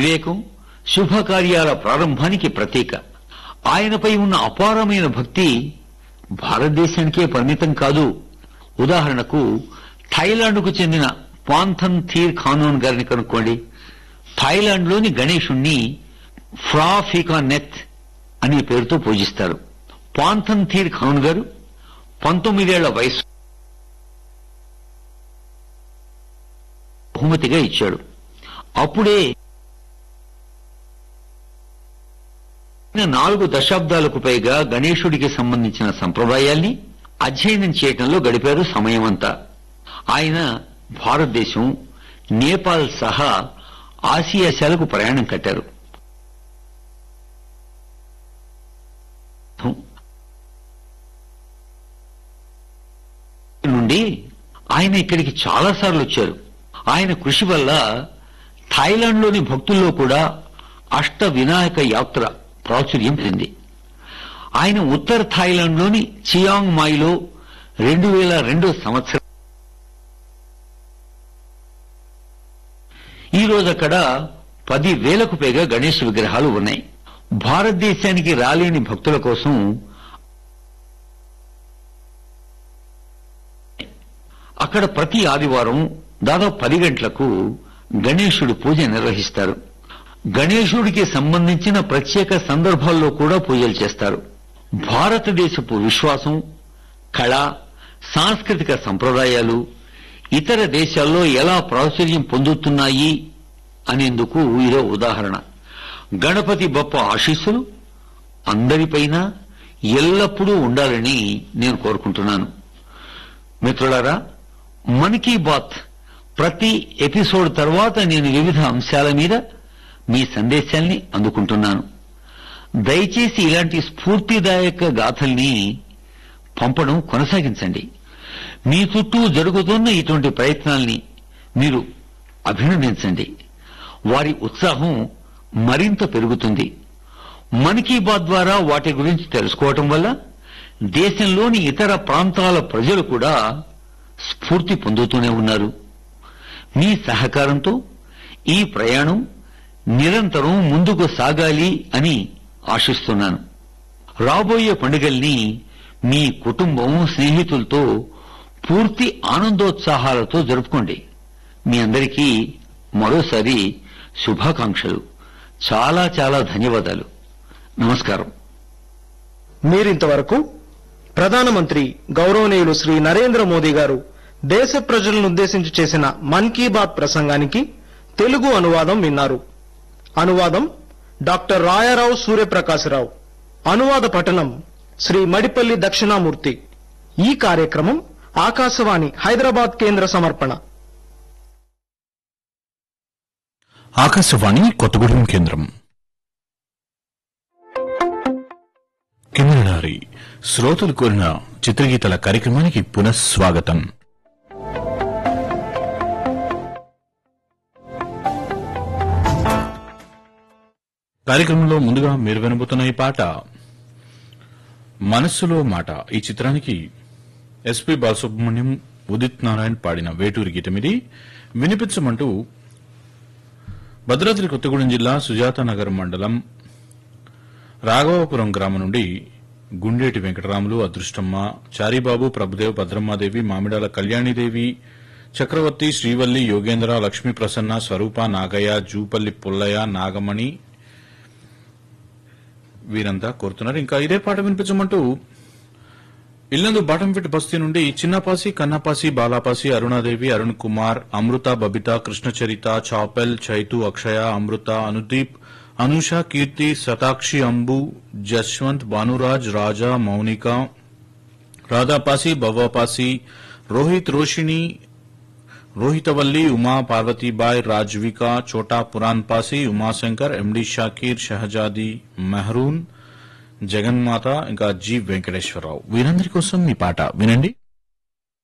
వివేకం శుభకార్యాల ప్రారంభానికి ప్రతీక ఆయనపై ఉన్న అపారమైన భక్తి భారతదేశానికే పరిమితం కాదు ఉదాహరణకు థాయిలాండ్కు చెందిన పాంథన్ థీర్ ఖానోన్ గారిని కనుక్కోండి థాయిలాండ్లోని గణేశుణ్ణి ఫ్రాఫికా నెత్ అనే పేరుతో పూజిస్తారు పాంథన్ థీర్ ఖాన్ గారు పంతొమ్మిదేళ్ల వయసు బహుమతిగా ఇచ్చాడు అప్పుడే నాలుగు దశాబ్దాలకు పైగా గణేశుడికి సంబంధించిన సంప్రదాయాల్ని అధ్యయనం చేయటంలో గడిపారు సమయమంతా ఆయన భారతదేశం నేపాల్ సహా ఆసియాశాలకు ప్రయాణం కట్టారు నుండి ఆయన ఇక్కడికి చాలాసార్లు వచ్చారు ఆయన కృషి వల్ల థాయిలాండ్లోని భక్తుల్లో కూడా అష్ట వినాయక యాత్ర ప్రాచుర్యం పొందింది ఆయన ఉత్తర థాయిలాండ్లోని చియాంగ్ మాయిలో రెండు వేల రెండో సంవత్సరం ఈ రోజు అక్కడ పది వేలకు పైగా గణేష్ విగ్రహాలు ఉన్నాయి భారతదేశానికి రాలేని భక్తుల కోసం అక్కడ ప్రతి ఆదివారం దాదాపు పది గంటలకు గణేశుడి పూజ నిర్వహిస్తారు గణేశుడికి సంబంధించిన ప్రత్యేక సందర్భాల్లో కూడా పూజలు చేస్తారు భారతదేశపు విశ్వాసం కళ సాంస్కృతిక సంప్రదాయాలు ఇతర దేశాల్లో ఎలా ప్రాచుర్యం పొందుతున్నాయి అనేందుకు ఇదో ఉదాహరణ గణపతి బప్ప ఆశీస్సులు అందరిపైన ఎల్లప్పుడూ ఉండాలని నేను కోరుకుంటున్నాను మిత్రులారా మన్ కీ బాత్ ప్రతి ఎపిసోడ్ తర్వాత నేను వివిధ అంశాల మీద మీ సందేశాల్ని అందుకుంటున్నాను దయచేసి ఇలాంటి స్ఫూర్తిదాయక గాథల్ని పంపడం కొనసాగించండి మీ చుట్టూ జరుగుతున్న ఇటువంటి ప్రయత్నాల్ని మీరు అభినందించండి వారి ఉత్సాహం మరింత పెరుగుతుంది మన్ కీ బాత్ ద్వారా వాటి గురించి తెలుసుకోవటం వల్ల దేశంలోని ఇతర ప్రాంతాల ప్రజలు కూడా స్ఫూర్తి పొందుతూనే ఉన్నారు మీ సహకారంతో ఈ ప్రయాణం నిరంతరం ముందుకు సాగాలి అని ఆశిస్తున్నాను రాబోయే పండుగల్ని మీ కుటుంబం స్నేహితులతో పూర్తి ఆనందోత్సాహాలతో జరుపుకోండి మీ అందరికీ మరోసారి శుభాకాంక్షలు చాలా చాలా ధన్యవాదాలు నమస్కారం మీరింతవరకు ప్రధానమంత్రి గౌరవనీయులు శ్రీ నరేంద్ర మోదీ గారు దేశ ప్రజలను ఉద్దేశించి చేసిన మన్ కీ బాత్ ప్రసంగానికి తెలుగు అనువాదం విన్నారు అనువాదం డాక్టర్ రాయారావు సూర్యప్రకాశరావు అనువాద పఠనం శ్రీ మడిపల్లి దక్షిణామూర్తి ఈ కార్యక్రమం ఆకాశవాణి హైదరాబాద్ కేంద్ర సమర్పణ ఆకాశవాణి కొత్తగూడెం కేంద్రం కిన్నెరనారి శ్రోతలు కోరిన చిత్రగీతల కార్యక్రమానికి పునఃస్వాగతం కార్యక్రమంలో ముందుగా మీరు వినబోతున్న ఈ పాట మనస్సులో మాట ఈ చిత్రానికి ఎస్పి బాలసుబ్రహ్మణ్యం ఉదిత్ నారాయణ్ పాడిన వేటూరి గీతం ఇది వినిపించమంటూ భద్రాద్రి కొత్తగూడెం జిల్లా సుజాత నగర్ మండలం రాఘవాపురం గ్రామం నుండి గుండేటి వెంకటరాములు అదృష్టమ్మ చారిబాబు ప్రభుదేవ్ భద్రమ్మాదేవి మామిడాల కళ్యాణిదేవి చక్రవర్తి శ్రీవల్లి యోగేంద్ర లక్ష్మీ ప్రసన్న స్వరూప నాగయ్య జూపల్లి పుల్లయ్య నాగమణి వీరంతా కోరుతున్నారు ఇంకా ఇదే పాట వినిపించమంటూ ఇల్లందు బాటంపేట బస్తీ నుండి చిన్నపాసి కన్నపాసి బాలాపాసి అరుణాదేవి అరుణ్ కుమార్ అమృత బబిత కృష్ణచరిత చాపెల్ చైతు అక్షయ అమృత అనుదీప్ అనూష కీర్తి శతాక్షి అంబు జశ్వంత్ భానురాజ్ రాజా మౌనిక రాధాపాసి భవ్వపాసి రోహిత్ రోషిణి రోహితవల్లి ఉమా పార్వతీబాయ్ రాజ్విక చోటా పురాన్ పాసి ఉమాశంకర్ ఎండి షాకీర్ షహజాది మెహరూన్ జగన్మాత ఇంకా జి వెంకటేశ్వరరావు వీరందరి కోసం ఈ పాట వినండి